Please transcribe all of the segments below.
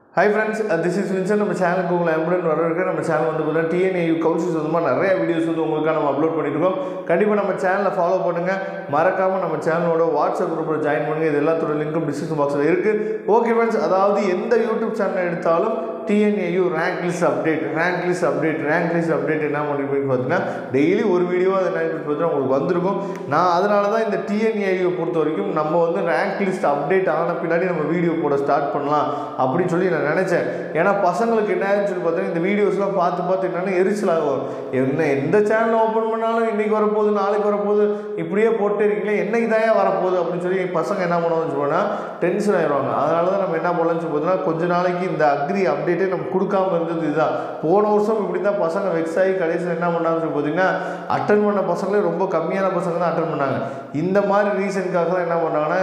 hi friends this is Vinson நம்ம சேனலுக்கு உங்களை அன்புடன் வரவேற்க நம்ம சேனல் வந்து பார்த்தீங்கன்னா டிஎன்ஏயு கவுன்சில் சொந்தமாக நிறைய வீடியோஸ் வந்து உங்களுக்காக நம்ம அப்லோட் பண்ணியிருக்கோம் கண்டிப்பாக நம்ம சேனலை ஃபாலோ பண்ணுங்கள் மறக்காமல் நம்ம சேனலோட வாட்ஸ்அப் குரூப்பில் ஜாயின் பண்ணுங்கள் இது எல்லாத்தோட லிங்க்கும் டிஸ்கிரிப்ஷன் பாக்ஸில் இருக்குது ஓகே ஃப்ரெண்ட்ஸ் அதாவது எந்த யூடியூப் சேனல் எடுத்தாலும் TNAU rank list update rank list update rank list update என்ன பண்ணிருப்பீங்க பார்த்தீங்கன்னா டெய்லி ஒரு வீடியோ அது என்ன பார்த்தீங்கன்னா உங்களுக்கு வந்திருக்கும் நான் அதனால தான் இந்த டிஎன்ஏயு பொறுத்த வரைக்கும் நம்ம வந்து ரேங்க் லிஸ்ட் அப்டேட் ஆன பின்னாடி நம்ம வீடியோ போட ஸ்டார்ட் பண்ணலாம் அப்படின்னு சொல்லி நான் நினச்சேன் ஏன்னா பசங்களுக்கு என்ன ஆச்சுன்னு சொல்லி பார்த்தீங்கன்னா இந்த வீடியோஸ்லாம் பார்த்து பார்த்து என்னென்ன எரிச்சல் ஆகும் என்ன எந்த சேனல் ஓப்பன் பண்ணாலும் இன்றைக்கி வரப்போகுது நாளைக்கு வரப்போகுது இப்படியே போட்டு இருக்கீங்களே என்னைக்கு தான் வரப்போகுது அப்படின்னு சொல்லி பசங்க என்ன பண்ணுவாங்கன்னு சொன்னால் டென்ஷன் ஆயிடுவாங்க அதனால தான் நம்ம என்ன பண்ணலாம்னு சொல்லி பார்த்தீங்கன்னா கொஞ்ச நாளைக்கு இந்த அக்ரி அப்டேட்டே நம்ம கொடுக்காம இருந்தது இதுதான் போன வருஷம் இப்படி தான் பசங்க வெக்ஸ் ஆகி கடைசியில் என்ன பண்ணாங்கன்னு சொல்லி பார்த்தீங்கன்னா அட்டன் பண்ண பசங்களே ரொம்ப கம்மியான பசங்க தான் அட்டன் பண்ணாங்க இந்த மாதிரி ரீசனுக்காக தான் என்ன பண்ணாங்கன்னா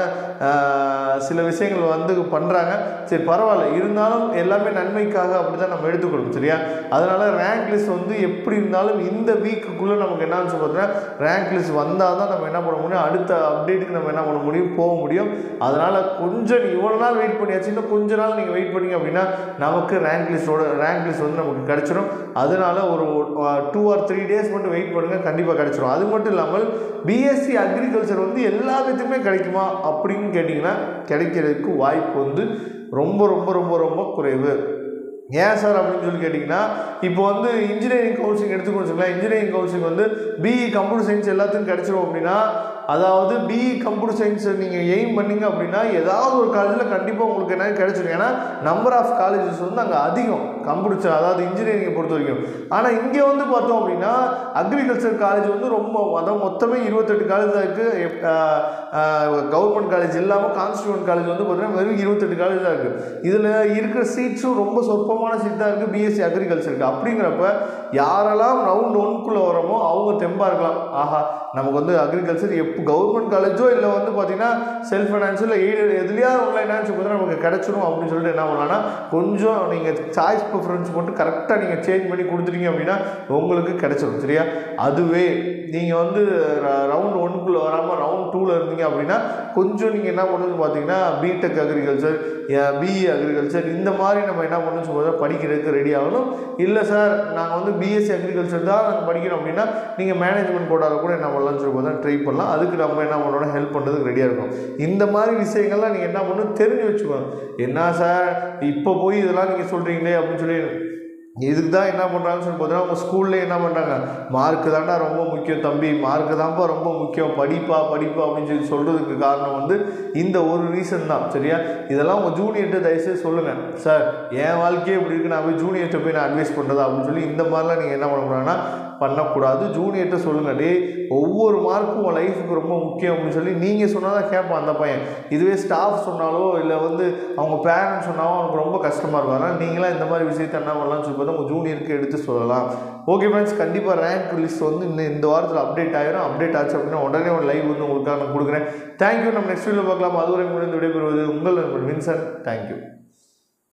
ஆஹ், சில விஷயங்கள் வந்து பண்ணுறாங்க சரி பரவாயில்ல இருந்தாலும் எல்லாமே நன்மைக்காக அப்படி தான் நம்ம எடுத்துக்கணும் சரியா அதனால் ரேங்க் லிஸ்ட் வந்து எப்படி இருந்தாலும் இந்த வீக்குக்குள்ளே நமக்கு என்னன்னு சொல்லி பார்த்தீங்கன்னா ரேங்க் லிஸ்ட் வந்தால் தான் நம்ம என்ன பண்ண முடியும் அடுத்த அப்டேட்டுக்கு நம்ம என்ன பண்ண முடியும் போக முடியும் அதனால் கொஞ்சம் நீ இவ்வளோ நாள் வெயிட் பண்ணியாச்சு இன்னும் கொஞ்ச நாள் நீங்கள் வெயிட் பண்ணீங்க அப்படின்னா நமக்கு ரேங்க் லிஸ்ட்டோட ரேங்க் லிஸ்ட் வந்து நமக்கு கிடச்சிரும் அதனால் ஒரு டூ ஆர் த்ரீ டேஸ் மட்டும் வெயிட் பண்ணுங்கள் கண்டிப்பாக கிடச்சிரும் அது மட்டும் இல்லாமல் பிஎஸ்சி அக்ரிகல்ச்சர் வந்து எல்லா விதத்துமே கிடைக்குமா அப்படின்னு கேட்டிங்கன்னா கிடைக்கிறதுக்கு வாய்ப்பு வந்து ரொம்ப ரொம்ப ரொம்ப ரொம்ப குறைவு ஏன் சார் அப்படின்னு சொல்லி கேட்டிங்கன்னா இப்போ வந்து இன்ஜினியரிங் கவுன்சிலிங் எடுத்துக்கணும் வச்சுக்கலாம் இன்ஜினியரிங் கவுன்சிலிங் வந்து பிஇ கம்ப்யூட்டர் சயின்ஸ் எல்லாத்துக்கும் கிடச்சிரும் அப்படின்னா அதாவது பிஇ கம்ப்யூட்டர் சயின்ஸ் நீங்கள் எய்ம் பண்ணீங்க அப்படின்னா ஏதாவது ஒரு காலேஜில் கண்டிப்பாக உங்களுக்கு என்ன கிடச்சிரும் ஏன்னா நம்பர் ஆஃப் காலேஜஸ் வந்து அங்கே அதிகம் கம்ப்யூட்டர் அதாவது இன்ஜினியரிங்கை பொறுத்த வரைக்கும் ஆனால் இங்கே வந்து பார்த்தோம் அப்படின்னா அக்ரிகல்ச்சர் காலேஜ் வந்து ரொம்ப அதாவது மொத்தமே இருபத்தெட்டு காலேஜ் தான் இருக்குது கவர்மெண்ட் காலேஜ் இல்லாமல் கான்ஸ்டியூண்ட் காலேஜ் வந்து பார்த்தீங்கன்னா வெறும் இருபத்தெட்டு காலேஜ் தான் இருக்குது இதில் இருக்கிற சீட்ஸும் ரொம்ப சொற்பமான சீட் தான் இருக்குது பிஎஸ்சி அக்ரிகல்ச்சருக்கு அப்படிங்கிறப்ப யாரெல்லாம் ரவுண்ட் ஒன்குள்ளே வரோமோ அவங்க தெம்பாக இருக்கலாம் ஆஹா நமக்கு வந்து அக்ரிகல்ச்சர் எப்போ கவர்மெண்ட் காலேஜோ இல்லை வந்து பார்த்தீங்கன்னா செல்ஃப் ஃபைனான்ஸோ இல்லை எய்டட் எதுலையாவது உள்ள என்னன்னு சொல்லி பார்த்தீங்கன்னா நமக்கு கிடச்சிரும் அப்படின்னு சொல்லிட்டு என்ன பண்ணலாம்னா கொஞ்சம் நீங்கள் சாய்ஸ் ப்ரிஃபரன்ஸ் மட்டும் கரெக்டாக நீங்கள் சேஞ்ச் பண்ணி கொடுத்துட்டீங்க அப்படின்னா உங்களுக்கு கிடச்சிரும் சரியா அதுவே நீங்கள் வந்து ரவுண்ட் ஒன்குள்ளே வராமல் ரவுண்ட் டூவில் இருந்தீங்க அப்படின்னா கொஞ்சம் நீங்கள் என்ன பண்ணணும்னு பார்த்தீங்கன்னா பிடெக் அக்ரிகல்ச்சர் பிஇ அக்ரிகல்ச்சர் இந்த மாதிரி நம்ம என்ன பண்ணணும்னு சொல்லி படிக்கிறதுக்கு ரெடி ஆகணும் இல்லை சார் நாங்கள் வந்து பிஎஸ்சி அக்ரிகல்ச்சர் தான் நாங்கள் படிக்கிறோம் அப்படின்னா நீங்கள் மேனேஜ்மெண்ட் கோட்டாவில் கூட என்ன பண்ணலாம்னு சொல்லி பார்த்தா ட்ரை பண்ணலாம் அதுக்கு நம்ம என்ன பண்ணணும் ஹெல்ப் பண்ணுறதுக்கு ரெடியாக இருக்கும் இந்த மாதிரி விஷயங்கள்லாம் நீங்கள் என்ன பண்ணணும் தெரிஞ்சு வச்சுக்கணும் என்ன சார் இப்போ போய் இதெல்லாம் நீங்கள் சொல்கிறீங்களே அப்படின்னு சொல்லி இதுக்கு தான் என்ன பண்ணுறாங்கன்னு சொல்லி பார்த்தீங்கன்னா அவங்க ஸ்கூல்லே என்ன பண்ணுறாங்க மார்க்கு தான்டா ரொம்ப முக்கியம் தம்பி மார்க்கு தான்ப்பா ரொம்ப முக்கியம் படிப்பா படிப்பா அப்படின்னு சொல்லி சொல்கிறதுக்கு காரணம் வந்து இந்த ஒரு ரீசன் தான் சரியா இதெல்லாம் உங்கள் ஜூனியர்கிட்ட தயவுசெய்து சொல்லுங்கள் சார் என் வாழ்க்கையே இப்படி இருக்கு நான் போய் ஜூனியர்கிட்ட போய் நான் அட்வைஸ் பண்ணுறதா அப்படின்னு சொல்லி இந்த மாதிரிலாம் நீங்கள் என்ன பண்ணக்கூடாதுன்னா பண்ணக்கூடாது ஜூனியர்கிட்ட சொல்லுங்கள் டே ஒவ்வொரு மார்க்கும் உன் லைஃபுக்கு ரொம்ப முக்கியம் அப்படின்னு சொல்லி நீங்கள் சொன்னால் தான் கேட்பான் அந்த பையன் இதுவே ஸ்டாஃப் சொன்னாலோ இல்லை வந்து அவங்க பேரண்ட்ஸ் சொன்னாலும் அவனுக்கு ரொம்ப கஷ்டமாக இருக்கும் அதனால் நீங்களாம் இந்த மாதிரி விஷயத்தை என்ன பண்ணலாம்னு சொல்லி பார்த்தா உங்கள் ஜூனியருக்கு எடுத்து சொல்லலாம் ஓகே ஃப்ரெண்ட்ஸ் கண்டிப்பாக ரேங்க் லிஸ்ட் வந்து இந்த இந்த வாரத்தில் அப்டேட் ஆயிரும் அப்டேட் ஆச்சு அப்படின்னா உடனே ஒரு லைவ் வந்து உங்களுக்காக நான் கொடுக்குறேன் தேங்க்யூ நம்ம நெக்ஸ்ட் வீடியோ பார்க்கலாம் அதுவரை முடிந்து விடைபெறுவது உங்கள் நண்பர் வின்சன் தேங்க்யூ